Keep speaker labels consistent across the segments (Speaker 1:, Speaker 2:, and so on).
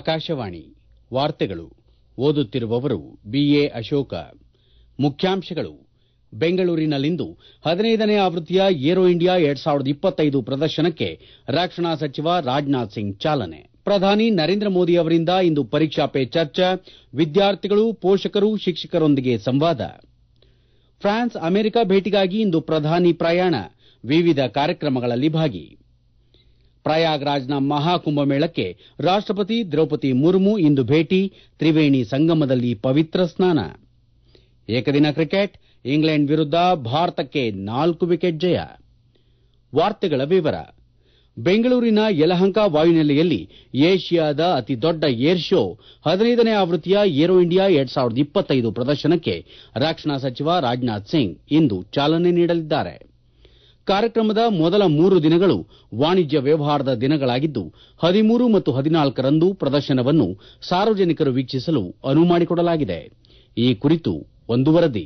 Speaker 1: ಆಕಾಶವಾಣಿ ವಾರ್ತೆಗಳು ಓದುತ್ತಿರುವವರು ಬಿಎ ಅಶೋಕ ಮುಖ್ಯಾಂಶಗಳು ಬೆಂಗಳೂರಿನಲ್ಲಿಂದು ಹದಿನೈದನೇ ಆವೃತ್ತಿಯ ಏರೋ ಇಂಡಿಯಾ ಎರಡ್ ಸಾವಿರದ ಇಪ್ಪತ್ತೈದು ಪ್ರದರ್ಶನಕ್ಕೆ ರಕ್ಷಣಾ ಸಚಿವ ರಾಜನಾಥ್ ಸಿಂಗ್ ಚಾಲನೆ ಪ್ರಧಾನಿ ನರೇಂದ್ರ ಮೋದಿ ಅವರಿಂದ ಇಂದು ಪರೀಕ್ಷಾ ಪೇ ಚರ್ಚಾ ವಿದ್ಯಾರ್ಥಿಗಳು ಪೋಷಕರು ಶಿಕ್ಷಕರೊಂದಿಗೆ ಸಂವಾದ ಫ್ರಾನ್ಸ್ ಅಮೆರಿಕ ಭೇಟಿಗಾಗಿ ಇಂದು ಪ್ರಧಾನಿ ಪ್ರಯಾಣ ವಿವಿಧ ಕಾರ್ಯಕ್ರಮಗಳಲ್ಲಿ ಭಾಗಿ ಪ್ರಯಾಗ್ರಾಜ್ನ ಮಹಾಕುಂಭಮೇಳಕ್ಕೆ ರಾಷ್ಟಪತಿ ದ್ರೌಪದಿ ಮುರ್ಮು ಇಂದು ಭೇಟಿ ತ್ರಿವೇಣಿ ಸಂಗಮದಲ್ಲಿ ಪವಿತ್ರ ಸ್ನಾನ ಏಕದಿನ ಕ್ರಿಕೆಟ್ ಇಂಗ್ಲೆಂಡ್ ವಿರುದ್ದ ಭಾರತಕ್ಕೆ ನಾಲ್ಕು ವಿಕೆಟ್ ಜಯ ಬೆಂಗಳೂರಿನ ಯಲಹಂಕ ವಾಯುನೆಲೆಯಲ್ಲಿ ಏಷ್ಯಾದ ಅತಿ ದೊಡ್ಡ ಏರ್ ಶೋ ಹದಿನೈದನೇ ಆವೃತ್ತಿಯ ಏರೋ ಇಂಡಿಯಾ ಎರಡ್ ಸಾವಿರದ ಇಪ್ಪತ್ತೈದು ಪ್ರದರ್ಶನಕ್ಕೆ ರಕ್ಷಣಾ ಸಚಿವ ರಾಜನಾಥ್ ಸಿಂಗ್ ಇಂದು ಚಾಲನೆ ನೀಡಲಿದ್ದಾರೆ ಕಾರ್ಯಕ್ರಮದ ಮೊದಲ ಮೂರು ದಿನಗಳು ವಾಣಿಜ್ಯ ವ್ಯವಹಾರದ ದಿನಗಳಾಗಿದ್ದು ಹದಿಮೂರು ಮತ್ತು ಹದಿನಾಲ್ಕರಂದು ಪ್ರದರ್ಶನವನ್ನು ಸಾರ್ವಜನಿಕರು ವೀಕ್ಷಿಸಲು ಅನುವು ಮಾಡಿಕೊಡಲಾಗಿದೆ ಈ ಕುರಿತು ಒಂದು ವರದಿ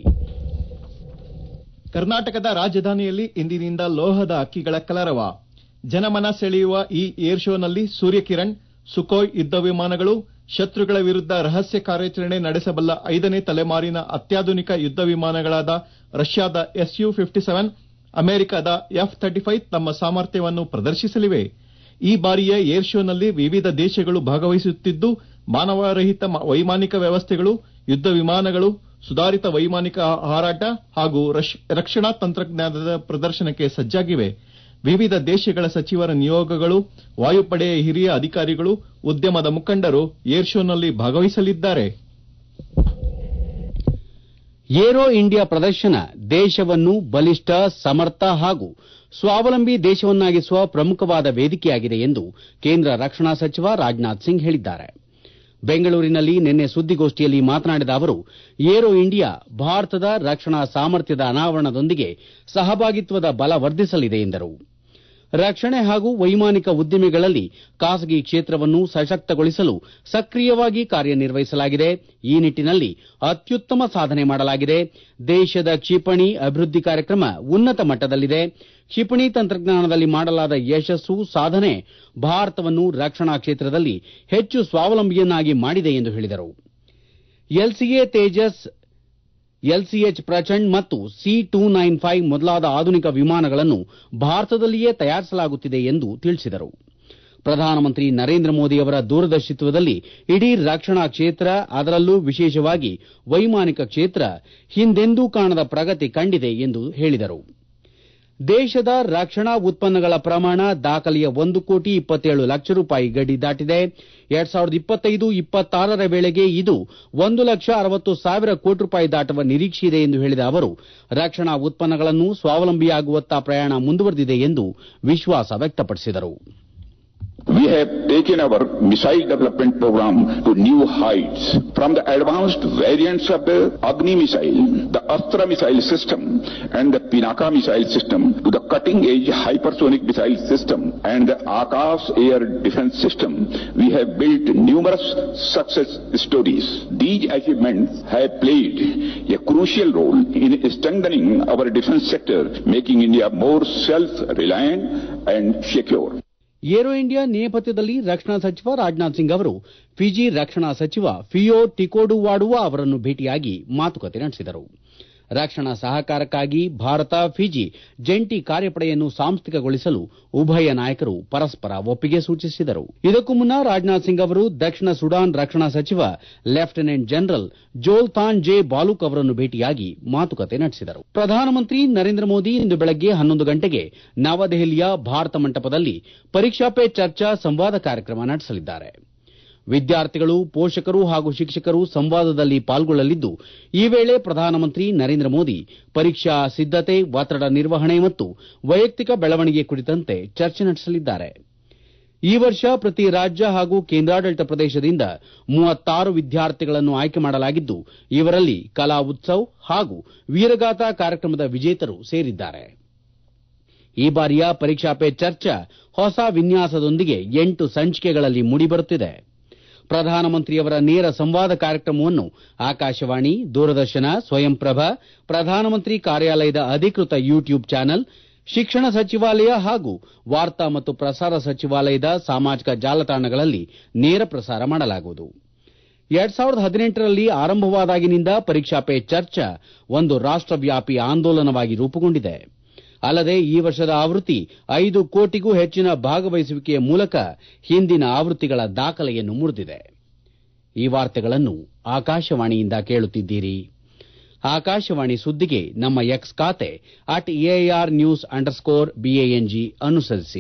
Speaker 2: ಕರ್ನಾಟಕದ ರಾಜಧಾನಿಯಲ್ಲಿ ಇಂದಿನಿಂದ ಲೋಹದ ಹಕ್ಕಿಗಳ ಕಲರವ ಜನಮನ ಸೆಳೆಯುವ ಈ ಏರ್ ಶೋನಲ್ಲಿ ಸೂರ್ಯಕಿರಣ್ ಸುಖೋಯ್ ಯುದ್ದ ವಿಮಾನಗಳು ಶತ್ರುಗಳ ವಿರುದ್ದ ರಹಸ್ಯ ಕಾರ್ಯಾಚರಣೆ ನಡೆಸಬಲ್ಲ ಐದನೇ ತಲೆಮಾರಿನ ಅತ್ಯಾಧುನಿಕ ಯುದ್ದ ವಿಮಾನಗಳಾದ ರಷ್ಯಾದ ಎಸ್ಯು ಫಿಫ್ಟಿ ಸೆವೆನ್ ಅಮೆರಿಕದ ಎಫ್ ಥರ್ಟಿ ಫೈವ್ ತಮ್ಮ ಸಾಮರ್ಥ್ಯವನ್ನು ಪ್ರದರ್ಶಿಸಲಿವೆ ಈ ಬಾರಿಯ ಏರ್ ಶೋನಲ್ಲಿ ವಿವಿಧ ದೇಶಗಳು ಭಾಗವಹಿಸುತ್ತಿದ್ದು ಮಾನವರಹಿತ ವೈಮಾನಿಕ ವ್ಯವಸ್ಥೆಗಳು ಯುದ್ದ ವಿಮಾನಗಳು ಸುಧಾರಿತ ವೈಮಾನಿಕ ಹಾರಾಟ ಹಾಗೂ ರಕ್ಷಣಾ ತಂತ್ರಜ್ಞಾನದ ಪ್ರದರ್ಶನಕ್ಕೆ ಸಜ್ಜಾಗಿವೆ ವಿವಿಧ ದೇಶಗಳ ಸಚಿವರ ನಿಯೋಗಗಳು ವಾಯುಪಡೆಯ ಹಿರಿಯ ಅಧಿಕಾರಿಗಳು ಉದ್ಯಮದ ಮುಖಂಡರು ಏರ್ ಶೋನಲ್ಲಿ ಭಾಗವಹಿಸಲಿದ್ದಾರೆ
Speaker 1: ಏರೋ ಇಂಡಿಯಾ ಪ್ರದರ್ಶನ ದೇಶವನ್ನು ಬಲಿಷ್ಠ ಸಮರ್ಥ ಹಾಗೂ ಸ್ವಾವಲಂಬಿ ದೇಶವನ್ನಾಗಿಸುವ ಪ್ರಮುಖವಾದ ವೇದಿಕೆಯಾಗಿದೆ ಎಂದು ಕೇಂದ್ರ ರಕ್ಷಣಾ ಸಚಿವ ರಾಜನಾಥ್ ಸಿಂಗ್ ಹೇಳಿದ್ದಾರೆ ಬೆಂಗಳೂರಿನಲ್ಲಿ ನಿನ್ನೆ ಸುದ್ದಿಗೋಷ್ಠಿಯಲ್ಲಿ ಮಾತನಾಡಿದ ಅವರು ಏರೋ ಇಂಡಿಯಾ ಭಾರತದ ರಕ್ಷಣಾ ಸಾಮರ್ಥ್ಯದ ಅನಾವರಣದೊಂದಿಗೆ ಸಹಭಾಗಿತ್ವದ ಬಲ ವರ್ಧಿಸಲಿದೆ ಎಂದರು ರಕ್ಷಣೆ ಹಾಗೂ ವೈಮಾನಿಕ ಉದ್ದಿಮೆಗಳಲ್ಲಿ ಖಾಸಗಿ ಕ್ಷೇತ್ರವನ್ನು ಸಶಕ್ತಗೊಳಿಸಲು ಸಕ್ರಿಯವಾಗಿ ಕಾರ್ಯನಿರ್ವಹಿಸಲಾಗಿದೆ ಈ ನಿಟ್ಟಿನಲ್ಲಿ ಅತ್ಯುತ್ತಮ ಸಾಧನೆ ಮಾಡಲಾಗಿದೆ ದೇಶದ ಕ್ಷಿಪಣಿ ಅಭಿವೃದ್ದಿ ಕಾರ್ಯಕ್ರಮ ಉನ್ನತ ಮಟ್ಟದಲ್ಲಿದೆ ಕ್ಷಿಪಣಿ ತಂತ್ರಜ್ಞಾನದಲ್ಲಿ ಮಾಡಲಾದ ಯಶಸ್ಸು ಸಾಧನೆ ಭಾರತವನ್ನು ರಕ್ಷಣಾ ಕ್ಷೇತ್ರದಲ್ಲಿ ಹೆಚ್ಚು ಸ್ವಾವಲಂಬಿಯನ್ನಾಗಿ ಮಾಡಿದೆ ಎಂದು ಹೇಳಿದರು ಎಲ್ಸಿಎ ತೇಜಸ್ ಎಲ್ಸಿಎಚ್ ಪ್ರಚಂಡ್ ಮತ್ತು ಸಿ ಟೂ ನೈನ್ ಫೈವ್ ಮೊದಲಾದ ಆಧುನಿಕ ವಿಮಾನಗಳನ್ನು ಭಾರತದಲ್ಲಿಯೇ ತಯಾರಿಸಲಾಗುತ್ತಿದೆ ಎಂದು ತಿಳಿಸಿದರು ಪ್ರಧಾನಮಂತ್ರಿ ನರೇಂದ್ರ ಮೋದಿ ಅವರ ದೂರದರ್ಶಿತ್ವದಲ್ಲಿ ಇಡೀ ರಕ್ಷಣಾ ಕ್ಷೇತ್ರ ಅದರಲ್ಲೂ ವಿಶೇಷವಾಗಿ ವೈಮಾನಿಕ ಕ್ಷೇತ್ರ ಹಿಂದೆಂದೂ ಕಾಣದ ಪ್ರಗತಿ ಕಂಡಿದೆ ಎಂದು ಹೇಳಿದರು ದೇಶದ ರಕ್ಷಣಾ ಉತ್ಪನ್ನಗಳ ಪ್ರಮಾಣ ದಾಖಲೆಯ ಒಂದು ಕೋಟಿ ಇಪ್ಪತ್ತೇಳು ಲಕ್ಷ ರೂಪಾಯಿ ಗಡಿ ದಾಟಿದೆ ಎರಡ್ ಸಾವಿರದ ಇಪ್ಪತ್ತೈದು ಇಪ್ಪತ್ತಾರರ ವೇಳೆಗೆ ಇದು ಒಂದು ಲಕ್ಷ ಅರವತ್ತು ಸಾವಿರ ಕೋಟಿ ರೂಪಾಯಿ ದಾಟುವ ನಿರೀಕ್ಷೆಯಿದೆ ಎಂದು ಹೇಳಿದ ಅವರು ರಕ್ಷಣಾ ಉತ್ಪನ್ನಗಳನ್ನು ಸ್ವಾವಲಂಬಿಯಾಗುವತ್ತ ಪ್ರಯಾಣ ಮುಂದುವರೆದಿದೆ ಎಂದು ವಿಶ್ವಾಸ ವ್ಯಕ್ತಪಡಿಸಿದರು
Speaker 3: We have taken our missile development program to new heights. From the advanced variants of the Agni missile, the Astra missile system, and the Pinaka missile system, to the cutting-edge hypersonic missile system and the Akash air defense system, we have built numerous success stories. These achievements have played a crucial role in strengthening our defense sector, making India more self-reliant and secure.
Speaker 1: Aero India ನೇಪಥ್ಯದಲ್ಲಿ ರಕ್ಷಣಾ ಸಚಿವ ರಾಜನಾಥ್ ಸಿಂಗ್ ಅವರು Fiji ರಕ್ಷಣಾ ಸಚಿವ ಫಿಯೋ ಟಿಕೋಡುವಾಡುವಾ ಅವರನ್ನು ಭೇಟಿಯಾಗಿ ಮಾತುಕತೆ ನಡೆಸಿದರು ರಕ್ಷಣಾ ಸಹಕಾರಕ್ಕಾಗಿ ಭಾರತ ಫಿಜಿ ಜಂಟಿ ಕಾರ್ಯಪಡೆಯನ್ನು ಸಾಂಸ್ಥಿಕಗೊಳಿಸಲು ಉಭಯ ನಾಯಕರು ಪರಸ್ಪರ ಒಪ್ಪಿಗೆ ಸೂಚಿಸಿದರು ಇದಕ್ಕೂ ಮುನ್ನ ರಾಜನಾಥ್ ಸಿಂಗ್ ಅವರು ದಕ್ಷಿಣ ಸುಡಾನ್ ರಕ್ಷಣಾ ಸಚಿವ lieutenant general Chol Thon J Balok ಅವರನ್ನು ಭೇಟಿಯಾಗಿ ಮಾತುಕತೆ ನಡೆಸಿದರು ಪ್ರಧಾನಮಂತ್ರಿ ನರೇಂದ್ರ ಮೋದಿ ಇಂದು ಬೆಳಗ್ಗೆ ಹನ್ನೊಂದು ಗಂಟೆಗೆ ನವದೆಹಲಿಯ ಭಾರತ ಮಂಟಪದಲ್ಲಿ ಪರೀಕ್ಷಾ ಪೇ ಚರ್ಚಾ ಸಂವಾದ ಕಾರ್ಯಕ್ರಮ ನಡೆಸಲಿದ್ದಾರೆ ವಿದ್ಯಾರ್ಥಿಗಳು ಪೋಷಕರು ಹಾಗೂ ಶಿಕ್ಷಕರು ಸಂವಾದದಲ್ಲಿ ಪಾಲ್ಗೊಳ್ಳಲಿದ್ದು ಈ ವೇಳೆ ಪ್ರಧಾನಮಂತ್ರಿ ನರೇಂದ್ರ ಮೋದಿ ಪರೀಕ್ಷಾ ಸಿದ್ದತೆ ಒತ್ತಡ ನಿರ್ವಹಣೆ ಮತ್ತು ವೈಯಕ್ತಿಕ ಬೆಳವಣಿಗೆ ಕುರಿತಂತೆ ಚರ್ಚೆ ನಡೆಸಲಿದ್ದಾರೆ ಈ ವರ್ಷ ಪ್ರತಿ ರಾಜ್ಯ ಹಾಗೂ ಕೇಂದ್ರಾಡಳಿತ ಪ್ರದೇಶದಿಂದ ಮೂವತ್ತಾರು ವಿದ್ಯಾರ್ಥಿಗಳನ್ನು ಆಯ್ಕೆ ಮಾಡಲಾಗಿದ್ದು ಇವರಲ್ಲಿ ಕಲಾ ಉತ್ಸವ್ ಹಾಗೂ ವೀರಗಾಥಾ ಕಾರ್ಯಕ್ರಮದ ವಿಜೇತರು ಸೇರಿದ್ದಾರೆ ಈ ಬಾರಿಯ ಪರೀಕ್ಷಾ ಪೇ ಚರ್ಚಾ ಹೊಸ ವಿನ್ಯಾಸದೊಂದಿಗೆ ಎಂಟು ಸಂಚಿಕೆಗಳಲ್ಲಿ ಮೂಡಿಬರುತ್ತಿದೆ ಪ್ರಧಾನಮಂತ್ರಿಯವರ ನೇರ ಸಂವಾದ ಕಾರ್ಯಕ್ರಮವನ್ನು ಆಕಾಶವಾಣಿ ದೂರದರ್ಶನ ಸ್ವಯಂಪ್ರಭ ಪ್ರಧಾನಮಂತ್ರಿ ಕಾರ್ಯಾಲಯದ ಅಧಿಕೃತ ಯೂಟ್ಯೂಬ್ ಚಾನಲ್ ಶಿಕ್ಷಣ ಸಚಿವಾಲಯ ಹಾಗೂ ವಾರ್ತಾ ಮತ್ತು ಪ್ರಸಾರ ಸಚಿವಾಲಯದ ಸಾಮಾಜಿಕ ಜಾಲತಾಣಗಳಲ್ಲಿ ನೇರ ಪ್ರಸಾರ ಮಾಡಲಾಗುವುದು ಎರಡ್ ಸಾವಿರದ ಹದಿನೆಂಟರಲ್ಲಿ ಆರಂಭವಾದಾಗಿನಿಂದ ಪರೀಕ್ಷಾ ಪೇ ಚರ್ಚಾ ಒಂದು ರಾಷ್ಟವ್ಯಾಪಿ ಆಂದೋಲನವಾಗಿ ರೂಪುಗೊಂಡಿದೆ ಅಲ್ಲದೆ ಈ ವರ್ಷದ ಆವೃತ್ತಿ ಐದು ಕೋಟಿಗೂ ಹೆಚ್ಚಿನ ಭಾಗವಹಿಸುವಿಕೆಯ ಮೂಲಕ ಹಿಂದಿನ ಆವೃತ್ತಿಗಳ ದಾಖಲೆಯನ್ನು ಮುರಿದಿದೆ ಈ ವಾರ್ತೆಗಳನ್ನು ಆಕಾಶವಾಣಿಯಿಂದ ಕೇಳುತ್ತಿದ್ದೀರಿ ಆಕಾಶವಾಣಿ ಸುದ್ದಿಗೆ ನಮ್ಮ ಎಕ್ಸ್ ಖಾತೆ at AIR news underscore BANG ಅನುಸರಿಸಿ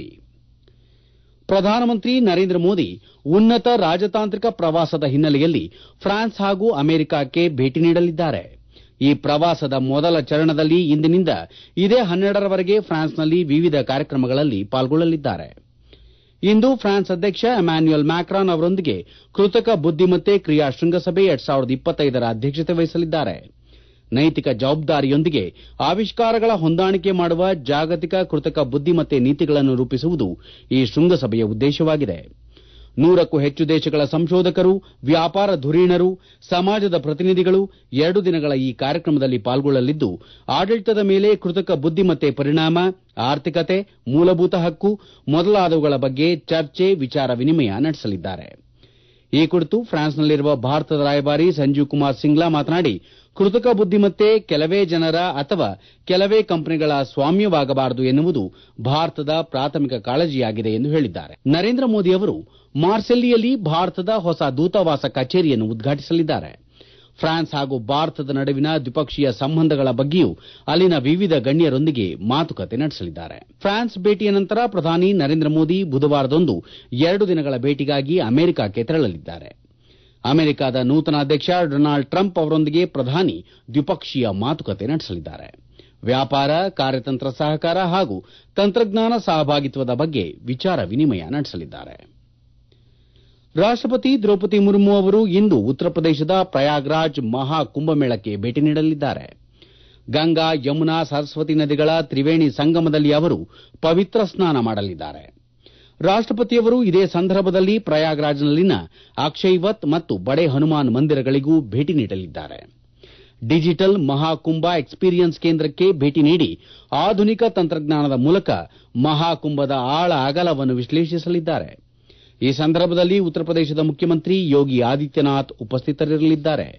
Speaker 1: ಪ್ರಧಾನಮಂತ್ರಿ ನರೇಂದ್ರ ಮೋದಿ ಉನ್ನತ ರಾಜತಾಂತ್ರಿಕ ಪ್ರವಾಸದ ಹಿನ್ನೆಲೆಯಲ್ಲಿ ಫ್ರಾನ್ಸ್ ಹಾಗೂ ಅಮೆರಿಕಕ್ಕೆ ಭೇಟಿ ನೀಡಲಿದ್ದಾರೆ ಈ ಪ್ರವಾಸದ ಮೊದಲ ಚರಣದಲ್ಲಿ ಇಂದಿನಿಂದ ಇದೇ ಹನ್ನೆರಡರವರೆಗೆ ಫ್ರಾನ್ಸ್ನಲ್ಲಿ ವಿವಿಧ ಕಾರ್ಯಕ್ರಮಗಳಲ್ಲಿ ಪಾಲ್ಗೊಳ್ಳಲಿದ್ದಾರೆ ಇಂದು ಫ್ರಾನ್ಸ್ ಅಧ್ಯಕ್ಷ ಎಮ್ಯಾನ್ಯುಯಲ್ ಮ್ಯಾಕ್ರಾನ್ ಅವರೊಂದಿಗೆ ಕೃತಕ ಬುದ್ದಿಮತ್ತೆ ಕ್ರಿಯಾ ಶೃಂಗಸಭೆ ಎರಡ್ ಸಾವಿರದ ಇಪ್ಪತ್ತೈದರ ಅಧ್ಯಕ್ಷತೆ ವಹಿಸಲಿದ್ದಾರೆ ನೈತಿಕ ಜವಾಬ್ದಾರಿಯೊಂದಿಗೆ ಆವಿಷ್ಕಾರಗಳ ಹೊಂದಾಣಿಕೆ ಮಾಡುವ ಜಾಗತಿಕ ಕೃತಕ ಬುದ್ದಿಮತ್ತೆ ನೀತಿಗಳನ್ನು ರೂಪಿಸುವುದು ಈ ಶೃಂಗಸಭೆಯ ಉದ್ದೇಶವಾಗಿದೆ ನೂರಕ್ಕೂ ಹೆಚ್ಚು ದೇಶಗಳ ಸಂಶೋಧಕರು ವ್ಯಾಪಾರ ಧುರೀಣರು ಸಮಾಜದ ಪ್ರತಿನಿಧಿಗಳು ಎರಡು ದಿನಗಳ ಈ ಕಾರ್ಯಕ್ರಮದಲ್ಲಿ ಪಾಲ್ಗೊಳ್ಳಲಿದ್ದು ಆಡಳಿತದ ಮೇಲೆ ಕೃತಕ ಬುದ್ದಿಮತ್ತೆ ಪರಿಣಾಮ ಆರ್ಥಿಕತೆ ಮೂಲಭೂತ ಹಕ್ಕು ಮೊದಲಾದವುಗಳ ಬಗ್ಗೆ ಚರ್ಚೆ ವಿಚಾರ ವಿನಿಮಯ ನಡೆಸಲಿದ್ದಾರೆ ಈ ಕುರಿತು ಫ್ರಾನ್ಸ್ನಲ್ಲಿರುವ ಭಾರತದ ರಾಯಭಾರಿ ಸಂಜೀವ್ ಕುಮಾರ್ ಸಿಂಗ್ಲಾ ಮಾತನಾಡಿ ಕೃತಕ ಬುದ್ದಿಮತ್ತೆ ಕೆಲವೇ ಜನರ ಅಥವಾ ಕೆಲವೇ ಕಂಪನಿಗಳ ಸ್ವಾಮ್ಯವಾಗಬಾರದು ಎನ್ನುವುದು ಭಾರತದ ಪ್ರಾಥಮಿಕ ಕಾಳಜಿಯಾಗಿದೆ ಎಂದು ಹೇಳಿದ್ದಾರೆ ನರೇಂದ್ರ ಮೋದಿ ಅವರು ಮಾರ್ಸೆಲ್ಲಿಯಲ್ಲಿ ಭಾರತದ ಹೊಸ ದೂತಾವಾಸ ಕಚೇರಿಯನ್ನು ಉದ್ಘಾಟಿಸಲಿದ್ದಾರೆ ಫ್ರಾನ್ಸ್ ಹಾಗೂ ಭಾರತದ ನಡುವಿನ ದ್ವಿಪಕ್ಷೀಯ ಸಂಬಂಧಗಳ ಬಗ್ಗೆಯೂ ಅಲ್ಲಿನ ವಿವಿಧ ಗಣ್ಯರೊಂದಿಗೆ ಮಾತುಕತೆ ನಡೆಸಲಿದ್ದಾರೆ ಫ್ರಾನ್ಸ್ ಭೇಟಿಯ ನಂತರ ಪ್ರಧಾನಿ ನರೇಂದ್ರ ಮೋದಿ ಬುಧವಾರದಂದು ಎರಡು ದಿನಗಳ ಭೇಟಿಗಾಗಿ ಅಮೆರಿಕಕ್ಕೆ ತೆರಳಲಿದ್ದಾರೆ ಅಮೆರಿಕದ ನೂತನ ಅಧ್ಯಕ್ಷ ಡೊನಾಲ್ಡ್ ಟ್ರಂಪ್ ಅವರೊಂದಿಗೆ ಪ್ರಧಾನಿ ದ್ವಿಪಕ್ಷೀಯ ಮಾತುಕತೆ ನಡೆಸಲಿದ್ದಾರೆ ವ್ಯಾಪಾರ ಕಾರ್ಯತಂತ್ರ ಸಹಕಾರ ಹಾಗೂ ತಂತ್ರಜ್ಞಾನ ಸಹಭಾಗಿತ್ವದ ಬಗ್ಗೆ ವಿಚಾರ ವಿನಿಮಯ ನಡೆಸಲಿದ್ದಾರೆ ರಾಷ್ಟಪತಿ ದ್ರೌಪದಿ ಮುರ್ಮು ಅವರು ಇಂದು ಉತ್ತರ ಪ್ರದೇಶದ ಪ್ರಯಾಗ್ರಾಜ್ ಮಹಾ ಕುಂಭಮೇಳಕ್ಕೆ ಭೇಟಿ ನೀಡಲಿದ್ದಾರೆ ಗಂಗಾ ಯಮುನಾ ಸರಸ್ವತಿ ನದಿಗಳ ತ್ರಿವೇಣಿ ಸಂಗಮದಲ್ಲಿ ಅವರು ಪವಿತ್ರ ಸ್ನಾನ ಮಾಡಲಿದ್ದಾರೆ ರಾಷ್ಟಪತಿಯವರು ಇದೇ ಸಂದರ್ಭದಲ್ಲಿ ಪ್ರಯಾಗ್ರಾಜ್ನಲ್ಲಿನ ಅಕ್ಷಯ್ವತ್ ಮತ್ತು ಬಡೆ ಹನುಮಾನ್ ಮಂದಿರಗಳಿಗೂ ಭೇಟಿ ನೀಡಲಿದ್ದಾರೆ ಡಿಜಿಟಲ್ ಮಹಾಕುಂಭ ಎಕ್ಸ್ಪೀರಿಯನ್ಸ್ ಕೇಂದ್ರಕ್ಕೆ ಭೇಟಿ ನೀಡಿ ಆಧುನಿಕ ತಂತ್ರಜ್ಞಾನದ ಮೂಲಕ ಮಹಾಕುಂಭದ ಆಳ ಅಗಲವನ್ನು ವಿಶ್ಲೇಷಿಸಲಿದ್ದಾರೆ ಈ ಸಂದರ್ಭದಲ್ಲಿ ಉತ್ತರ ಪ್ರದೇಶದ ಮುಖ್ಯಮಂತ್ರಿ ಯೋಗಿ ಆದಿತ್ಯನಾಥ್ ಉಪಸ್ಥಿತರಿರಲಿದ್ದಾರೆ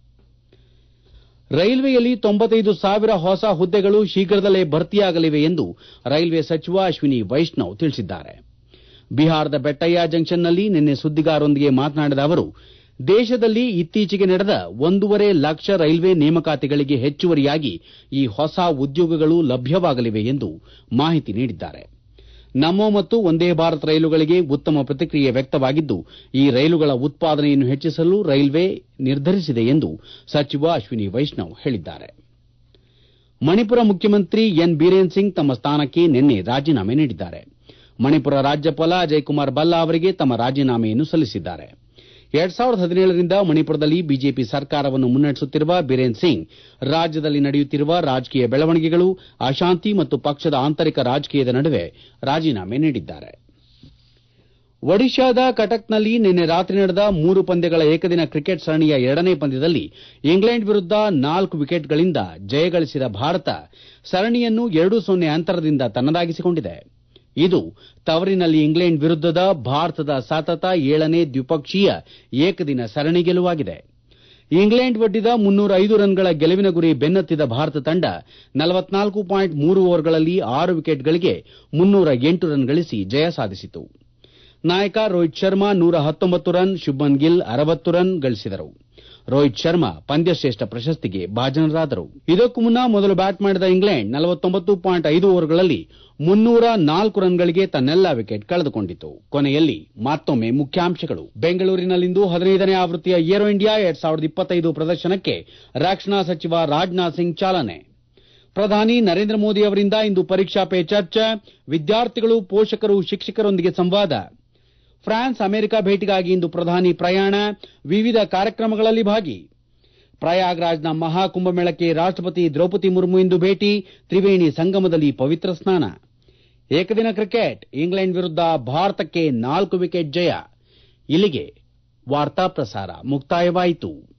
Speaker 1: ರೈಲ್ವೆಯಲ್ಲಿ ತೊಂಬತ್ತೈದು ಸಾವಿರ ಹೊಸ ಹುದ್ದೆಗಳು ಶೀಘ್ರದಲ್ಲೇ ಭರ್ತಿಯಾಗಲಿವೆ ಎಂದು ರೈಲ್ವೆ ಸಚಿವ ಅಶ್ವಿನಿ ವೈಷ್ಣವ್ ತಿಳಿಸಿದ್ದಾರೆ ಬಿಹಾರದ ಬೆಟ್ಟಯ್ಯ ಜಂಕ್ಷನ್ನಲ್ಲಿ ನಿನ್ನೆ ಸುದ್ದಿಗಾರರೊಂದಿಗೆ ಮಾತನಾಡಿದ ಅವರು ದೇಶದಲ್ಲಿ ಇತ್ತೀಚೆಗೆ ನಡೆದ ಒಂದೂವರೆ ಲಕ್ಷ ರೈಲ್ವೆ ನೇಮಕಾತಿಗಳಿಗೆ ಹೆಚ್ಚುವರಿಯಾಗಿ ಈ ಹೊಸ ಉದ್ಯೋಗಗಳು ಲಭ್ಯವಾಗಲಿವೆ ಎಂದು ಮಾಹಿತಿ ನೀಡಿದ್ದಾರೆ ನಮೋ ಮತ್ತು ವಂದೇ ಭಾರತ್ ರೈಲುಗಳಿಗೆ ಉತ್ತಮ ಪ್ರತಿಕ್ರಿಯೆ ವ್ಯಕ್ತವಾಗಿದ್ದು ಈ ರೈಲುಗಳ ಉತ್ಪಾದನೆಯನ್ನು ಹೆಚ್ಚಿಸಲು ರೈಲ್ವೆ ನಿರ್ಧರಿಸಿದೆ ಎಂದು ಸಚಿವ ಅಶ್ವಿನಿ ವೈಷ್ಣವ್ ಹೇಳಿದ್ದಾರೆ ಮಣಿಪುರ ಮುಖ್ಯಮಂತ್ರಿ ಎನ್ ಬೀರೇನ್ ಸಿಂಗ್ ತಮ್ಮ ಸ್ಥಾನಕ್ಕೆ ನಿನ್ನೆ ರಾಜೀನಾಮೆ ನೀಡಿದ್ದಾರೆ ಮಣಿಪುರ ರಾಜ್ಯಪಾಲ ಅಜಯ್ ಕುಮಾರ್ ಭಲ್ಲಾ ಅವರಿಗೆ ತಮ್ಮ ರಾಜೀನಾಮೆಯನ್ನು ಸಲ್ಲಿಸಿದ್ದಾರೆ ಎರಡ್ ಸಾವಿರದ ಹದಿನೇಳರಿಂದ ಮಣಿಪುರದಲ್ಲಿ ಬಿಜೆಪಿ ಸರ್ಕಾರವನ್ನು ಮುನ್ನಡೆಸುತ್ತಿರುವ ಬೀರೇನ್ ಸಿಂಗ್ ರಾಜ್ಯದಲ್ಲಿ ನಡೆಯುತ್ತಿರುವ ರಾಜಕೀಯ ಬೆಳವಣಿಗೆಗಳು ಅಶಾಂತಿ ಮತ್ತು ಪಕ್ಷದ ಆಂತರಿಕ ರಾಜಕೀಯದ ನಡುವೆ ರಾಜೀನಾಮೆ ನೀಡಿದ್ದಾರೆ ಒಡಿಶಾದ ಕಟಕ್ನಲ್ಲಿ ನಿನ್ನೆ ರಾತ್ರಿ ನಡೆದ ಮೂರು ಪಂದ್ಯಗಳ ಏಕದಿನ ಕ್ರಿಕೆಟ್ ಸರಣಿಯ ಎರಡನೇ ಪಂದ್ಯದಲ್ಲಿ ಇಂಗ್ಲೆಂಡ್ ವಿರುದ್ದ ನಾಲ್ಕು ವಿಕೆಟ್ಗಳಿಂದ ಜಯಗಳಿಸಿದ ಭಾರತ ಸರಣಿಯನ್ನು ಎರಡು ಸೊನ್ನೆ ಅಂತರದಿಂದ ತನ್ನದಾಗಿಸಿಕೊಂಡಿದೆ ಇದು ತವರಿನಲ್ಲಿ ಇಂಗ್ಲೆಂಡ್ ವಿರುದ್ದದ ಭಾರತದ ಸತತ ಏಳನೇ ದ್ವಿಪಕ್ಷೀಯ ಏಕದಿನ ಸರಣಿ ಗೆಲುವಾಗಿದೆ ಇಂಗ್ಲೆಂಡ್ ಒಡ್ಡಿದ ಮುನ್ನೂರ ಐದು ರನ್ಗಳ ಗೆಲುವಿನ ಗುರಿ ಬೆನ್ನತ್ತಿದ ಭಾರತ ತಂಡ ನಲವತ್ನಾಲ್ಕು ಪಾಯಿಂಟ್ ಮೂರು ಓವರ್ಗಳಲ್ಲಿ ಆರು ವಿಕೆಟ್ಗಳಿಗೆ ಮುನ್ನೂರ ಎಂಟು ರನ್ ಗಳಿಸಿ ಜಯ ಸಾಧಿಸಿತು ನಾಯಕ ರೋಹಿತ್ ಶರ್ಮಾ ನೂರ ಹತ್ತೊಂಬತ್ತು ರನ್ ಶುಭ್ಮನ್ ಗಿಲ್ ಅರವತ್ತು ರನ್ ಗಳಿಸಿದರು ರೋಹಿತ್ ಶರ್ಮಾ ಪಂದ್ಯಶ್ರೇಷ್ಠ ಪ್ರಶಸ್ತಿಗೆ ಭಾಜನರಾದರು ಇದಕ್ಕೂ ಮುನ್ನ ಮೊದಲು ಬ್ಯಾಟ್ ಮಾಡಿದ ಇಂಗ್ಲೆಂಡ್ ನಲವತ್ತೊಂಬತ್ತು ಪಾಯಿಂಟ್ ಐದು ಓವರ್ಗಳಲ್ಲಿ ಮುನ್ನೂರ ನಾಲ್ಕು ರನ್ಗಳಿಗೆ ತನ್ನೆಲ್ಲಾ ವಿಕೆಟ್ ಕಳೆದುಕೊಂಡಿತು ಕೊನೆಯಲ್ಲಿ ಮತ್ತೊಮ್ಮೆ ಮುಖ್ಯಾಂಶಗಳು ಬೆಂಗಳೂರಿನಲ್ಲಿಂದು ಹದಿನೈದನೇ ಆವೃತ್ತಿಯ ಏರೋ ಇಂಡಿಯಾ ಎರಡ್ ಸಾವಿರದ ಇಪ್ಪತ್ತೈದು ಪ್ರದರ್ಶನಕ್ಕೆ ರಕ್ಷಣಾ ಸಚಿವ ರಾಜನಾಥ್ ಸಿಂಗ್ ಚಾಲನೆ ಪ್ರಧಾನಿ ನರೇಂದ್ರ ಮೋದಿ ಅವರಿಂದ ಇಂದು ಪರೀಕ್ಷಾ ಪೇ ಚರ್ಚಾ ವಿದ್ಯಾರ್ಥಿಗಳು ಪೋಷಕರು ಶಿಕ್ಷಕರೊಂದಿಗೆ ಸಂವಾದ ಫ್ರಾನ್ಸ್ ಅಮೆರಿಕ ಭೇಟಿಗಾಗಿ ಇಂದು ಪ್ರಧಾನಿ ಪ್ರಯಾಣ ವಿವಿಧ ಕಾರ್ಯಕ್ರಮಗಳಲ್ಲಿ ಭಾಗಿ ಪ್ರಯಾಗ್ರಾಜ್ನ ಮಹಾಕುಂಭಮೇಳಕ್ಕೆ ರಾಷ್ಟಪತಿ ದ್ರೌಪದಿ ಮುರ್ಮು ಇಂದು ಭೇಟಿ ತ್ರಿವೇಣಿ ಸಂಗಮದಲ್ಲಿ ಪವಿತ್ರ ಸ್ನಾನ ಏಕದಿನ ಕ್ರಿಕೆಟ್ ಇಂಗ್ಲೆಂಡ್ ವಿರುದ್ದ ಭಾರತಕ್ಕೆ ನಾಲ್ಕು ವಿಕೆಟ್ ಜಯ ಇಲ್ಲಿಗೆ ವಾರ್ತಾ ಪ್ರಸಾರ ಮುಕ್ತಾಯವಾಯಿತು